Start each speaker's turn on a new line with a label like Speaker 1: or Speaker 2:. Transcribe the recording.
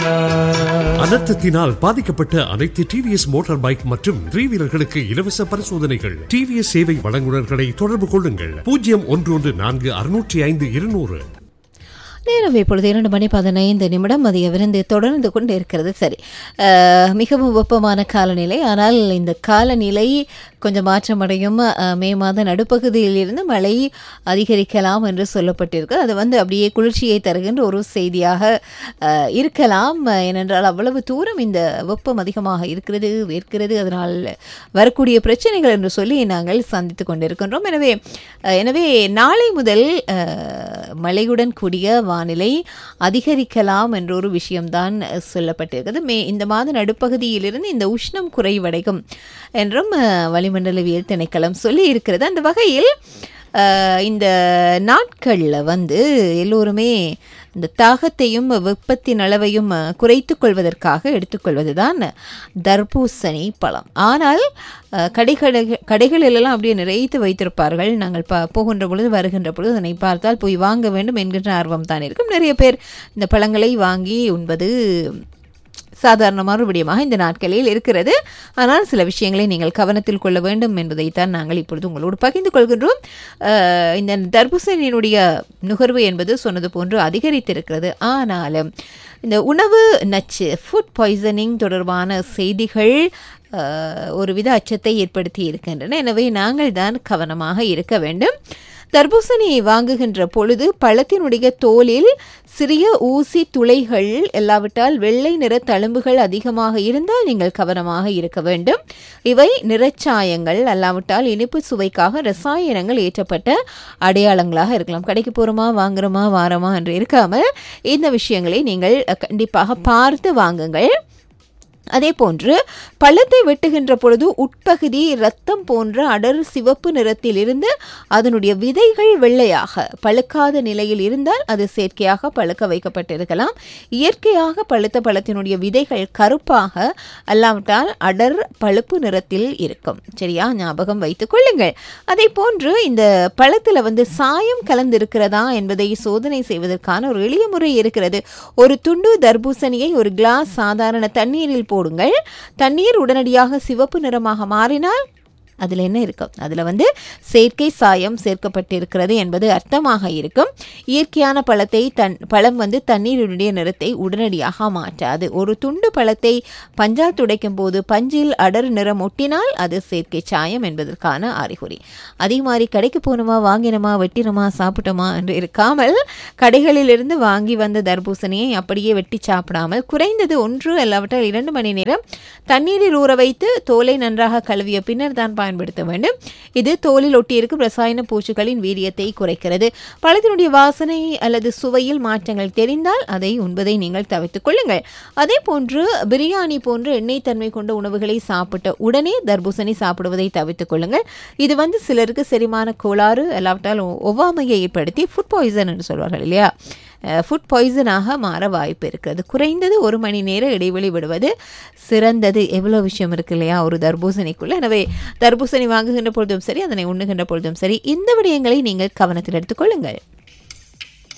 Speaker 1: அனர்த்தத்தினால் பாதிக்கப்பட்ட அனைத்து TVS motor bike மற்றும் த்ரீ வீலர்களுக்கு இலவச பரிசோதனைகள் டிவிஎஸ் சேவை வழங்குநர்களை தொடர்பு கொள்ளுங்கள் பூஜ்ஜியம் ஒன்று ஒன்று நான்கு அறுநூற்றி ஐந்து இருநூறு
Speaker 2: நேரம் இப்பொழுது இரண்டு மணி பதினைந்து நிமிடம் மதிய விருந்து தொடர்ந்து கொண்டு இருக்கிறது சரி அஹ், மிகவும் வெப்பமான காலநிலை ஆனால் இந்த காலநிலை கொஞ்சம் மாற்றமடையும் அஹ், மே மாத நடுப்பகுதியில் இருந்து மழை அதிகரிக்கலாம் என்று சொல்லப்பட்டிருக்கு அது வந்து அப்படியே குளிர்ச்சியை தருகின்ற ஒரு செய்தியாக அஹ், இருக்கலாம் அஹ், ஏனென்றால் அவ்வளவு தூரம் இந்த வெப்பம் அதிகமாக இருக்கிறது வேர்க்கிறது அதனால் வரக்கூடிய பிரச்சனைகள் என்று சொல்லி நாங்கள் சந்தித்து கொண்டிருக்கின்றோம் எனவே அஹ், எனவே நாளை முதல் அஹ், மழையுடன் கூடிய வானிலை அதிகரிக்கலாம் என்ற ஒரு விஷயம்தான் அஹ், சொல்லப்பட்டிருக்கிறது மே இந்த மாத நடுப்பகுதியிலிருந்து இந்த உஷ்ணம் குறைவடையும் என்றும் அஹ், வளிமண்டலவியல் திணைக்களம் சொல்லி இருக்கிறது அந்த வகையில் அஹ், இந்த நாட்களில் வந்து எல்லோருமே இந்த தாகத்தையும் வெப்பத்தின் அளவையும் அஹ், குறைத்துக் கொள்வதற்காக எடுத்துக்கொள்வதுதான் தர்பூசணி பழம் ஆனால் அஹ், கடைகள கடைகளிலெல்லாம் அப்படியே நிறைத்து வைத்திருப்பார்கள் நாங்கள் ப போகின்ற பொழுது வருகின்ற பொழுது அதனை பார்த்தால் போய் வாங்க வேண்டும் என்கின்ற ஆர்வம் தான் இருக்கும் நிறைய பேர் இந்த பழங்களை வாங்கி உண்பது சாதாரணமான ஒரு விடயமாக இந்த நாட்களில் இருக்கிறது ஆனால் சில விஷயங்களை நீங்கள் கவனத்தில் கொள்ள வேண்டும் என்பதைத்தான் நாங்கள் இப்பொழுது உங்களோடு பகிர்ந்து கொள்கின்றோம் அஹ், இந்த தர்பூசணியினுடைய நுகர்வு என்பது சொன்னது போன்று அதிகரித்திருக்கிறது ஆனாலும் இந்த உணவு நச்சு ஃபுட் பாய்சனிங் தொடர்பான செய்திகள் அஹ், ஒருவித அச்சத்தை ஏற்படுத்தி இருக்கின்றன எனவே நாங்கள் தான் கவனமாக இருக்க வேண்டும் தர்பூசணியை வாங்குகின்ற பொழுது பழத்தினுடைய தோலில் சிறிய ஊசி துளைகள் இல்லாவிட்டால் வெள்ளை நிற தழும்புகள் அதிகமாக இருந்தால் நீங்கள் கவனமாக இருக்க வேண்டும் இவை நிறச்சாயங்கள் அல்லாவிட்டால் இனிப்பு சுவைக்காக ரசாயனங்கள் ஏற்றப்பட்ட அடையாளங்களாக இருக்கலாம் கடைக்கு போகிறோமா வாங்குறோமா வாரமா என்று இருக்காமல் இந்த விஷயங்களை நீங்கள் கண்டிப்பாக பார்த்து வாங்குங்கள் அதே போன்று பழத்தை வெட்டுகின்ற பொழுது உட்பகுதி இரத்தம் போன்ற அடர் சிவப்பு நிறத்தில் இருந்து அதனுடைய விதைகள் வெள்ளையாக பழுக்காத நிலையில் இருந்தால் அது செயற்கையாக பழுக்க வைக்கப்பட்டிருக்கலாம் இயற்கையாக பழுத்த பழத்தினுடைய விதைகள் கருப்பாக அல்லாவிட்டால் அடர் பழுப்பு நிறத்தில் இருக்கும் சரியா ஞாபகம் வைத்துக் கொள்ளுங்கள் அதே போன்று இந்த பழத்தில் வந்து சாயம் கலந்திருக்கிறதா என்பதை சோதனை செய்வதற்கான ஒரு எளிய முறை இருக்கிறது ஒரு துண்டு தர்பூசணியை ஒரு கிளாஸ் சாதாரண தண்ணீரில் போடுங்கள் தண்ணீர் உடனடியாக சிவப்பு நிறமாக மாறினால் அதில் என்ன இருக்கும் அதில் வந்து செயற்கை சாயம் சேர்க்கப்பட்டிருக்கிறது என்பது அர்த்தமாக இருக்கும் இயற்கையான பழத்தை தன் பழம் வந்து தண்ணீருடைய நிறத்தை உடனடியாக மாற்றாது ஒரு துண்டு பழத்தை பஞ்சால் துடைக்கும் போது பஞ்சில் அடர் நிறம் ஒட்டினால் அது செயற்கை சாயம் என்பதற்கான அறிகுறி அதே மாதிரி கடைக்கு போகணுமா வாங்கினோமா வெட்டினோமா சாப்பிட்டோமா என்று இருக்காமல் கடைகளிலிருந்து வாங்கி வந்த தர்பூசணியை அப்படியே வெட்டி சாப்பிடாமல் குறைந்தது ஒன்று அல்லாவிட்டால் இரண்டு மணி நேரம் தண்ணீரில் ஊற வைத்து தோலை நன்றாக கழுவிய பின்னர் தான் பயன்படுத்த வேண்டும் இது தோலில் ஒட்டியிருக்கும் ரசாயன பூச்சிகளின் வீரியத்தை குறைக்கிறது பழத்தினுடைய வாசனை அல்லது சுவையில் மாற்றங்கள் தெரிந்தால் அதை உண்பதை நீங்கள் தவிர்த்துக் கொள்ளுங்கள் அதே போன்று பிரியாணி போன்ற எண்ணெய் தன்மை கொண்ட உணவுகளை சாப்பிட்ட உடனே தர்பூசணி சாப்பிடுவதை தவிர்த்துக் கொள்ளுங்கள் இது வந்து சிலருக்கு செரிமான கோளாறு அல்லாவிட்டால் ஒவ்வாமையை ஏற்படுத்தி ஃபுட் பாய்சன் என்று சொல்வார்கள் இல்லையா ஃபுட் பாய்சனாக மாற வாய்ப்பு இருக்கிறது குறைந்தது ஒரு மணி நேரம் இடைவெளி விடுவது சிறந்தது எவ்வளோ விஷயம் இருக்கு இல்லையா ஒரு தர்பூசணிக்குள்ள எனவே தர்பூசணி வாங்குகின்ற பொழுதும் சரி அதனை உண்ணுகின்ற பொழுதும் சரி இந்த விடயங்களை நீங்கள் கவனத்தில் எடுத்துக்கொள்ளுங்கள்